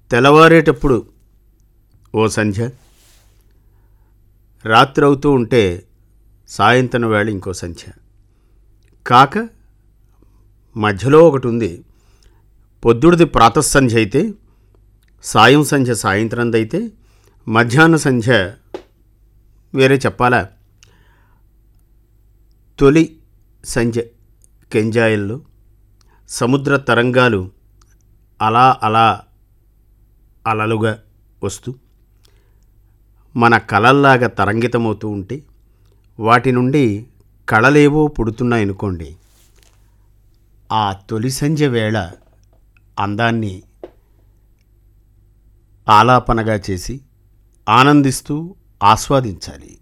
తెల్లవారేటప్పుడు ఓ సంధ్య రాత్రి అవుతూ ఉంటే సాయంత్రం వేళ ఇంకో సంధ్య కాక మధ్యలో ఒకటి ఉంది పొద్దుడిది ప్రాతఃసంధ్య అయితే సాయం సంధ్య సాయంత్రందైతే మధ్యాహ్న సంధ్య వేరే చెప్పాలా తొలి సంధ్య కెంజాయిల్లో సముద్ర తరంగాలు అలా అలా అలలుగా వస్తూ మన కళల్లాగా తరంగితమవుతూ ఉంటే వాటి నుండి కళలేవో పుడుతున్నాయనుకోండి ఆ తొలి సంధ్య వేళ అందాన్ని ఆలాపనగా చేసి ఆనందిస్తూ ఆస్వాదించాలి